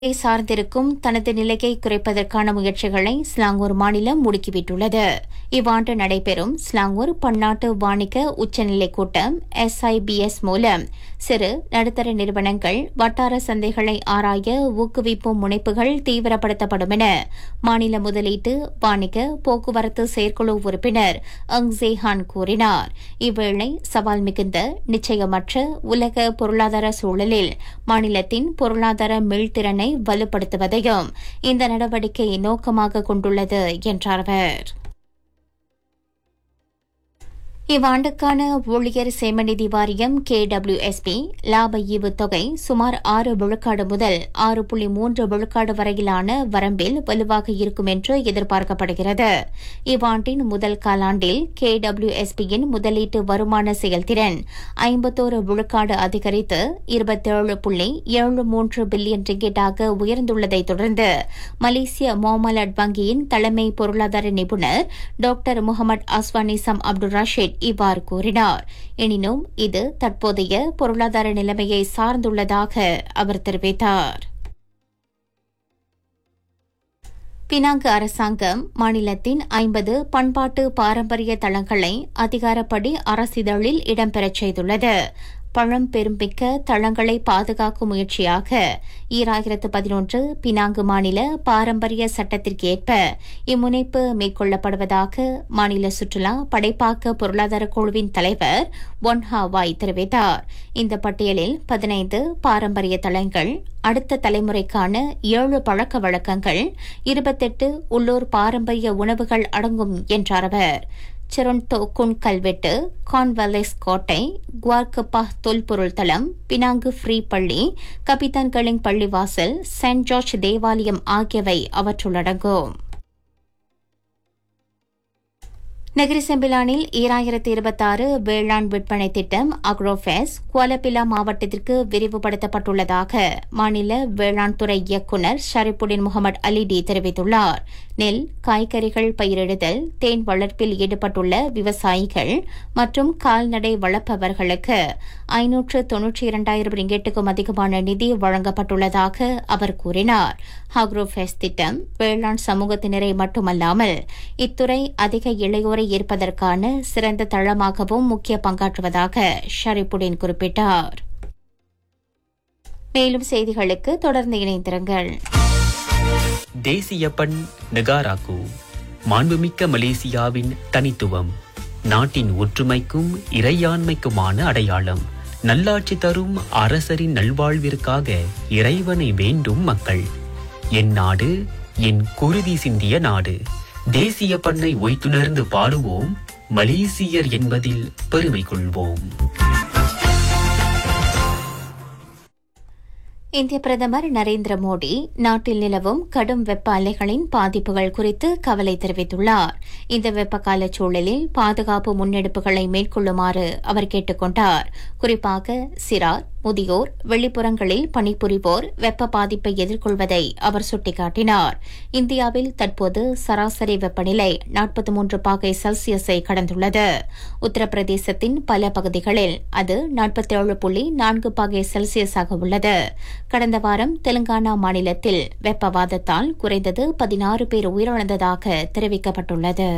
இதை சார்ந்திருக்கும் தனது நிலையை குறைப்பதற்கான முயற்சிகளை ஸ்லாங்கூர் மாநிலம் முடுக்கிவிட்டுள்ளது இவ்வாண்டு நடைபெறும் ஸ்லாங்கூர் பன்னாட்டு வாணிக உச்சநிலை கூட்டம் எஸ்ஐபிஎஸ் மூலம் சிறு நடுத்தர நிறுவனங்கள் வட்டார சந்தைகளை ஆராய ஊக்குவிப்பும் முனைப்புகள் தீவிரப்படுத்தப்படும் என மாநில முதலீட்டு வாணிக போக்குவரத்து செயற்குழு உறுப்பினர் அங் ஜேஹான் கூறினார் இவ்வேளை சவால் மிகுந்த நிச்சயமற்ற உலக பொருளாதார சூழலில் மாநிலத்தின் பொருளாதார மீள்திறனை வலுப்படுத்துவதையும் இந்த நடவடிக்கை நோக்கமாக கொண்டுள்ளது என்றார் அவர் இவ்வாண்டுக்கான ஊழியர் சேமநிதி வாரியம் கேடபிள்யூஎஸ்பி லாப ஈவுத் தொகை சுமார் ஆறு விழுக்காடு முதல் ஆறு புள்ளி மூன்று விழுக்காடு வரையிலான வரம்பில் வலுவாக இருக்கும் என்று எதிர்பார்க்கப்படுகிறது இவ்வாண்டின் முதல் காலாண்டில் கேடபிள்யூஎஸ்பியின் முதலீட்டு வருமான செயல்திறன் ஐம்பத்தோரு விழுக்காடு அதிகரித்து இருபத்தேழு புள்ளி ஏழு மூன்று பில்லியன் ரிங்கெட்டாக உயர்ந்துள்ளதைத் தொடர்ந்து மலேசிய மோமலட் வங்கியின் தலைமை பொருளாதார நிபுணர் டாக்டர் முகமது அஸ்வானிசம் அப்துல் ரஷீத் இவ்வாறு கூறினார் எனினும் இது தற்போதைய பொருளாதார நிலைமையை சார்ந்துள்ளதாக அவர் தெரிவித்தார் பினாங்கு அரசாங்கம் மாநிலத்தின் ஐம்பது பண்பாட்டு பாரம்பரிய தளங்களை அதிகாரப்படி அரசிதழில் இடம்பெறச் செய்துள்ளது பழம்பெருமிக்க தளங்களை பாதுகாக்கும் முயற்சியாக ஈராயிரத்து பதினொன்று பினாங்கு மாநில பாரம்பரிய சட்டத்திற்கு ஏற்ப இம்முனைப்பு மேற்கொள்ளப்படுவதாக மாநில சுற்றுலா படைப்பாக்க பொருளாதார குழுவின் தலைவர் ஒன்ஹா வாய் தெரிவித்தார் இந்த பட்டியலில் பதினைந்து பாரம்பரிய தளங்கள் அடுத்த தலைமுறைக்கான ஏழு பழக்க வழக்கங்கள் இருபத்தெட்டு உள்ளூர் பாரம்பரிய உணவுகள் அடங்கும் என்றார் அவர் செரொன்டோ குன் கல்வெட்டு கான்வலெஸ் கோட்டை குவார்கப்பா தொல்பொருள் தளம் பினாங்கு ஃப்ரீ பள்ளி கபிதான் கலிங் பள்ளிவாசல் சென்ட் ஜார்ஜ் தேவாலயம் ஆகியவை அவற்றுள்ளடங்கும் நெகிரி செம்பிலானில் ஈராயிரத்து இருபத்தாறு வேளாண் விற்பனை திட்டம் அக்ரோஃபெஸ் குவாலபிலா மாவட்டத்திற்கு விரிவுபடுத்தப்பட்டுள்ளதாக மாநில வேளாண் துறை இயக்குநர் ஷரிப்புடின் முகமது அலிடி தெரிவித்துள்ளார் நெல் காய்கறிகள் பயிரிடுதல் தேன் வளர்ப்பில் ஈடுபட்டுள்ள விவசாயிகள் மற்றும் கால்நடை வளர்ப்பவர்களுக்கு ஐநூற்று தொன்னூற்றி இரண்டாயிரம் ரிங்கெட்டுக்கும் அதிகமான நிதி வழங்கப்பட்டுள்ளதாக அவர் கூறினார் அக்ரோஃபெஸ் திட்டம் வேளாண் சமூகத்தினரை மட்டுமல்லாமல் இத்துறை அதிக இளையோரை ஏற்பதற்கான சிறந்த தளமாகவும் முக்கிய பங்காற்றுவதாக ஷரிப்புடின் குறிப்பிட்டார் மேலும் செய்திகளுக்கு தொடர்ந்து இணைந்திருங்கள் தேசிய பண் நெகாராக்கு மாண்புமிக்க மலேசியாவின் தனித்துவம் நாட்டின் ஒற்றுமைக்கும் இறையாண்மைக்குமான அடையாளம் நல்லாட்சி தரும் அரசரின் நல்வாழ்விற்காக இறைவனை வேண்டும் மக்கள் என் நாடு என் குருதி சிந்திய நாடு தேசிய பண்ணை ஒய்த்துணர்ந்து பாடுவோம் மலேசியர் என்பதில் பெருமை கொள்வோம் இந்திய பிரதமர் நரேந்திர மோடி நாட்டில் நிலவும் கடும் வெப்ப அலைகளின் பாதிப்புகள் குறித்து கவலை தெரிவித்துள்ளார் இந்த வெப்பகால சூழலில் பாதுகாப்பு முன்னெடுப்புகளை மேற்கொள்ளுமாறு அவர் கேட்டுக் கொண்டார் குறிப்பாக சிறார் முதியோர் வெளிப்புறங்களில் பணிபுரிவோர் வெப்ப பாதிப்பை எதிர்கொள்வதை அவர் சுட்டிக்காட்டினார் இந்தியாவில் தற்போது சராசரி வெப்பநிலை நாற்பத்தி மூன்று பாகை செல்சியஸை கடந்துள்ளது உத்தரப்பிரதேசத்தின் பல பகுதிகளில் அது நாற்பத்தேழு புள்ளி நான்கு பாகை செல்சியஸாக உள்ளது கடந்த வாரம் தெலுங்கானா மாநிலத்தில் வெப்பவாதத்தால் குறைந்தது பதினாறு பேர் உயிரிழந்ததாக தெரிவிக்கப்பட்டுள்ளது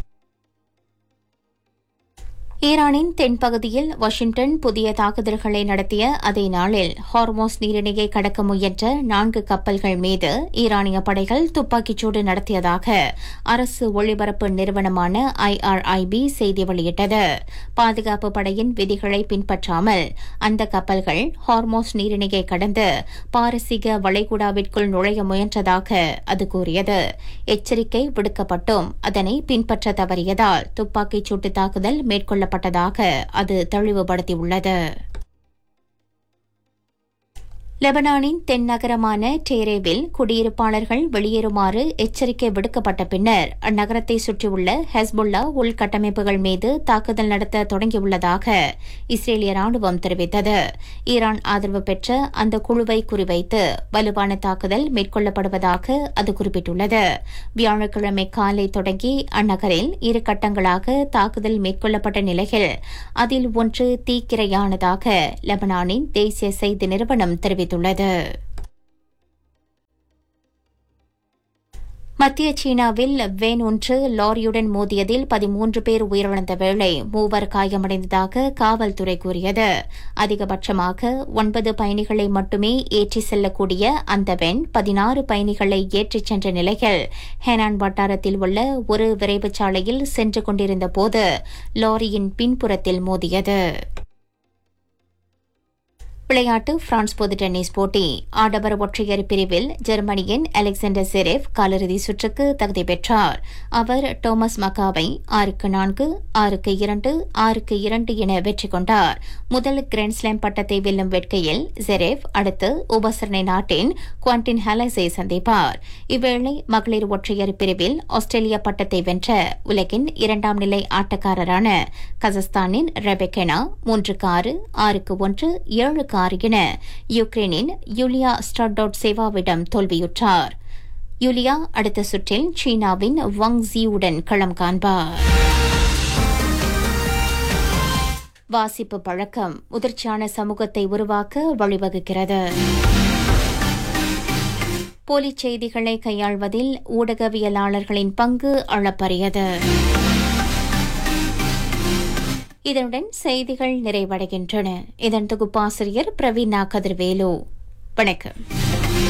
ஈரானின் தென்பகுதியில் வாஷிங்டன் புதிய தாக்குதல்களை நடத்திய அதே நாளில் ஹார்மோஸ் நீரிணையை கடக்க முயன்ற நான்கு கப்பல்கள் மீது ஈரானிய படைகள் துப்பாக்கிச்சூடு நடத்தியதாக அரசு ஒளிபரப்பு நிறுவனமான ஐஆர்ஐபி செய்தி வெளியிட்டது பாதுகாப்பு படையின் விதிகளை பின்பற்றாமல் அந்த கப்பல்கள் ஹார்மோஸ் நீரிணையை கடந்து பாரசீக வளைகுடாவிற்குள் நுழைய முயன்றதாக அது கூறியது எச்சரிக்கை விடுக்கப்பட்டும் அதனை பின்பற்ற தவறியதால் துப்பாக்கிச் சூட்டு தாக்குதல் மேற்கொள்ள கொல்லப்பட்டதாக அது தெளிவுபடுத்தியுள்ளது லெபனானின் தென்னகரமான டேரேவில் குடியிருப்பாளர்கள் வெளியேறுமாறு எச்சரிக்கை விடுக்கப்பட்ட பின்னர் அந்நகரத்தை சுற்றியுள்ள ஹெஸ்புல்லா உள்கட்டமைப்புகள் மீது தாக்குதல் நடத்த தொடங்கியுள்ளதாக இஸ்ரேலிய ராணுவம் தெரிவித்தது ஈரான் ஆதரவு பெற்ற அந்த குழுவை குறிவைத்து வலுவான தாக்குதல் மேற்கொள்ளப்படுவதாக அது குறிப்பிட்டுள்ளது வியாழக்கிழமை காலை தொடங்கி அந்நகரில் இரு கட்டங்களாக தாக்குதல் மேற்கொள்ளப்பட்ட நிலையில் அதில் ஒன்று தீக்கிரையானதாக லெபனானின் தேசிய செய்தி நிறுவனம் தெரிவித்துள்ளது மத்திய சீனாவில் வேன் ஒன்று லாரியுடன் மோதியதில் பதிமூன்று பேர் உயிரிழந்த வேளை மூவர் காயமடைந்ததாக காவல்துறை கூறியது அதிகபட்சமாக ஒன்பது பயணிகளை மட்டுமே ஏற்றி செல்லக்கூடிய அந்த வேன் பதினாறு பயணிகளை ஏற்றிச் சென்ற நிலையில் ஹெனான் வட்டாரத்தில் உள்ள ஒரு விரைவுச் சாலையில் சென்று கொண்டிருந்த போது லாரியின் பின்புறத்தில் மோதியது விளையாட்டு பிரான்ஸ் பொது டென்னிஸ் போட்டி ஆடவர் ஒற்றையர் பிரிவில் ஜெர்மனியின் அலெக்சாண்டர் செரேவ் காலிறுதி சுற்றுக்கு தகுதி பெற்றார் அவர் டோமஸ் மகாவை ஆறுக்கு நான்கு ஆறுக்கு இரண்டு ஆறுக்கு இரண்டு என வெற்றி கொண்டார் முதல் கிராண்ட்ஸ்லாம் பட்டத்தை வெல்லும் வேட்கையில் ஜெரேவ் அடுத்து உபசரணை நாட்டின் குவாண்டின் ஹாலஸை சந்திப்பார் இவ்வேளை மகளிர் ஒற்றையர் பிரிவில் ஆஸ்திரேலிய பட்டத்தை வென்ற உலகின் இரண்டாம் நிலை ஆட்டக்காரரான கசஸ்தானின் ரெபெக்கெனா மூன்றுக்கு ஆறு ஆறுக்கு ஒன்று ஏழுக்கு ஆறு என யுக்ரைனின் யூலியா ஸ்டார்டோட் சேவாவிடம் தோல்வியுற்றார் யூலியா அடுத்த சுற்றில் சீனாவின் வாங் ஜியுடன் களம் காண்பார் வாசிப்பு பழக்கம் முதிர்ச்சியான சமூகத்தை உருவாக்க வழிவகுக்கிறது போலி செய்திகளை கையாள்வதில் ஊடகவியலாளர்களின் பங்கு அளப்பரியது இதனுடன் செய்திகள் நிறைவடைகின்றன இதன் தொகுப்பாசிரியர் பிரவீனா கதிர்வேலு வணக்கம்